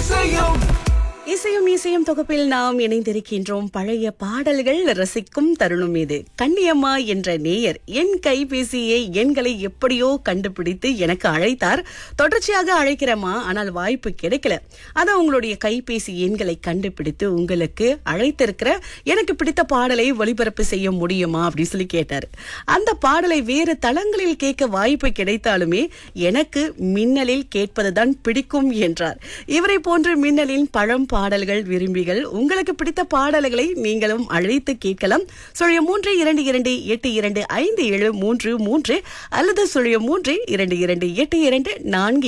இசையும் இசையும் இசையும் தொகுப்பில் நாம் இணைந்திருக்கின்றோம் பழைய பாடல்கள் ரசிக்கும் தருணம் இது கண்ணியம்மா என்ற நேயர் என் கைபேசியை எண்களை எப்படியோ கண்டுபிடித்து எனக்கு அழைத்தார் தொடர்ச்சியாக அழைக்கிறேம்மா ஆனால் வாய்ப்பு கிடைக்கல அதான் உங்களுடைய கைபேசி எண்களை கண்டுபிடித்து உங்களுக்கு அழைத்திருக்கிற எனக்கு பிடித்த பாடலை ஒளிபரப்பு செய்ய முடியுமா அப்படின்னு சொல்லி கேட்டார் அந்த பாடலை வேறு தளங்களில் கேட்க வாய்ப்பு கிடைத்தாலுமே எனக்கு மின்னலில் கேட்பதுதான் பிடிக்கும் என்றார் இவரை போன்று மின்னலின் பழம் பாடல்கள் விரும்பிகள் உங்களுக்கு பிடித்த பாடல்களை நீங்களும் அழைத்து கேட்கலாம் சுழிய மூன்று இரண்டு இரண்டு எட்டு இரண்டு ஐந்து ஏழு மூன்று மூன்று அல்லது சுழிய மூன்று இரண்டு இரண்டு எட்டு இரண்டு நான்கு